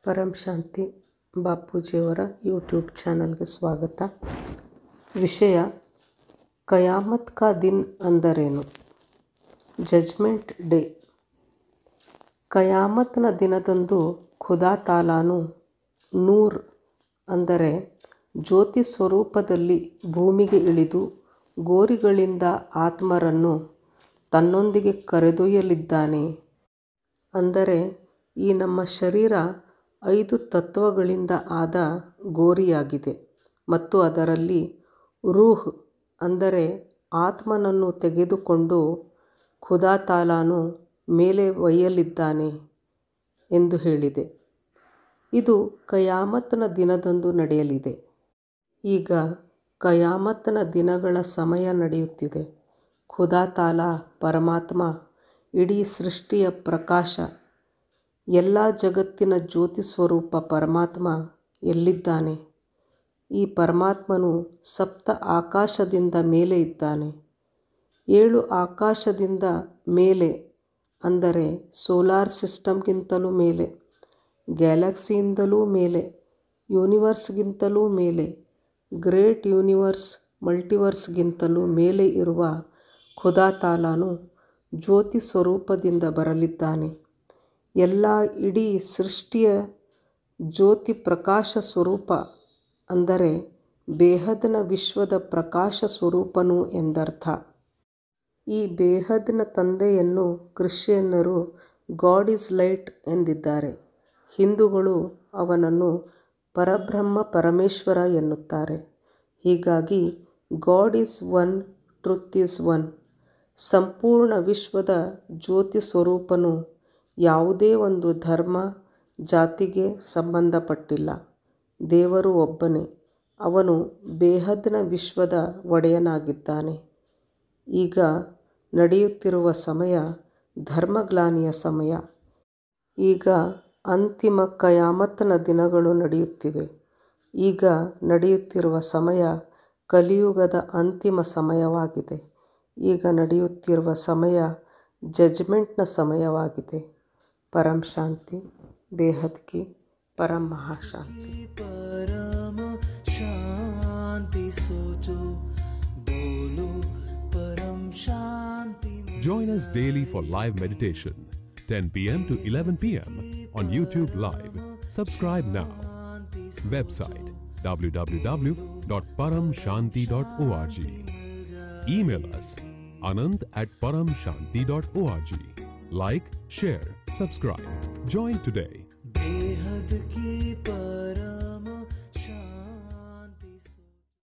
ಪರಂ ಶಾಂತಿ ಬಾಪೂಜಿಯವರ YouTube ಚಾನಲ್ಗೆ ಸ್ವಾಗತ ವಿಷಯ ಕಯಾಮತ್ ಕಾ ದಿನ್ ಅಂದರೇನು ಜಜ್ಮೆಂಟ್ ಡೇ ಕಯಾಮತ್ನ ದಿನದಂದು ಖುದಾ ತಾಲಾನು ನೂರ್ ಅಂದರೆ ಜ್ಯೋತಿ ಸ್ವರೂಪದಲ್ಲಿ ಭೂಮಿಗೆ ಇಳಿದು ಗೋರಿಗಳಿಂದ ಆತ್ಮರನ್ನು ತನ್ನೊಂದಿಗೆ ಕರೆದೊಯ್ಯಲಿದ್ದಾನೆ ಅಂದರೆ ಈ ನಮ್ಮ ಶರೀರ ಐದು ತತ್ವಗಳಿಂದ ಆದ ಗೋರಿಯಾಗಿದೆ ಮತ್ತು ಅದರಲ್ಲಿ ರೂಹ್ ಅಂದರೆ ಆತ್ಮನನ್ನು ತೆಗೆದುಕೊಂಡು ಖುದಾ ತಾಲಾನು ಮೇಲೆ ಒಯ್ಯಲಿದ್ದಾನೆ ಎಂದು ಹೇಳಿದೆ ಇದು ಕಯಾಮತ್ನ ದಿನದಂದು ನಡೆಯಲಿದೆ ಈಗ ಕಯಾಮತ್ನ ದಿನಗಳ ಸಮಯ ನಡೆಯುತ್ತಿದೆ ಖುದಾ ತಾಲಾ ಪರಮಾತ್ಮ ಇಡೀ ಸೃಷ್ಟಿಯ ಪ್ರಕಾಶ ಎಲ್ಲ ಜಗತ್ತಿನ ಜ್ಯೋತಿ ಸ್ವರೂಪ ಪರಮಾತ್ಮ ಎಲ್ಲಿದ್ದಾನೆ ಈ ಪರಮಾತ್ಮನು ಸಪ್ತ ಆಕಾಶದಿಂದ ಮೇಲೆ ಇದ್ದಾನೆ ಏಳು ಆಕಾಶದಿಂದ ಮೇಲೆ ಅಂದರೆ ಸೋಲಾರ್ ಸಿಸ್ಟಮ್ಗಿಂತಲೂ ಮೇಲೆ ಗ್ಯಾಲಕ್ಸಿಯಿಂದಲೂ ಮೇಲೆ ಯೂನಿವರ್ಸ್ಗಿಂತಲೂ ಮೇಲೆ ಗ್ರೇಟ್ ಯೂನಿವರ್ಸ್ ಮಲ್ಟಿವರ್ಸ್ಗಿಂತಲೂ ಮೇಲೆ ಇರುವ ಖುದಾ ತಾಲಾನು ಜ್ಯೋತಿ ಸ್ವರೂಪದಿಂದ ಬರಲಿದ್ದಾನೆ ಎಲ್ಲ ಇಡೀ ಸೃಷ್ಟಿಯ ಜ್ಯೋತಿ ಪ್ರಕಾಶ ಸ್ವರೂಪ ಅಂದರೆ ಬೇಹದ್ನ ವಿಶ್ವದ ಪ್ರಕಾಶ ಸ್ವರೂಪನು ಎಂದರ್ಥ ಈ ಬೇಹದ್ನ ತಂದೆಯನ್ನು ಕ್ರಿಶ್ಚಿಯನ್ನರು ಗಾಡ್ ಈಸ್ ಲೈಟ್ ಎಂದಿದ್ದಾರೆ ಹಿಂದೂಗಳು ಅವನನ್ನು ಪರಬ್ರಹ್ಮ ಪರಮೇಶ್ವರ ಎನ್ನುತ್ತಾರೆ ಹೀಗಾಗಿ God is one truth is one ಸಂಪೂರ್ಣ ವಿಶ್ವದ ಜ್ಯೋತಿ ಸ್ವರೂಪನು ಯಾವುದೇ ಒಂದು ಧರ್ಮ ಜಾತಿಗೆ ಸಂಬಂಧಪಟ್ಟಿಲ್ಲ ದೇವರು ಒಬ್ಬನೇ ಅವನು ಬೇಹದ್ನ ವಿಶ್ವದ ಒಡೆಯನಾಗಿದ್ದಾನೆ ಈಗ ನಡೆಯುತ್ತಿರುವ ಸಮಯ ಧರ್ಮಗ್ಲಾನಿಯ ಸಮಯ ಈಗ ಅಂತಿಮ ಕಯಾಮತ್ನ ದಿನಗಳು ನಡೆಯುತ್ತಿವೆ ಈಗ ನಡೆಯುತ್ತಿರುವ ಸಮಯ ಕಲಿಯುಗದ ಅಂತಿಮ ಸಮಯವಾಗಿದೆ ಈಗ ನಡೆಯುತ್ತಿರುವ ಸಮಯ ಜಜ್ಮೆಂಟ್ನ ಸಮಯವಾಗಿದೆ ಪರಂ ಶಾಂತಿ ಬೇಹದ್ ಕಿ ಪರಂ ಮಹಾಶಾಂತಿ परम शांति सोचो बोलो परम शांति में Join us daily for live meditation, 10 p.m. to 11 p.m. on YouTube Live. Subscribe now. Website www.paramshanti.org. Email us anand at paramshanti.org. Like, share, subscribe. Join today. बेहद की पर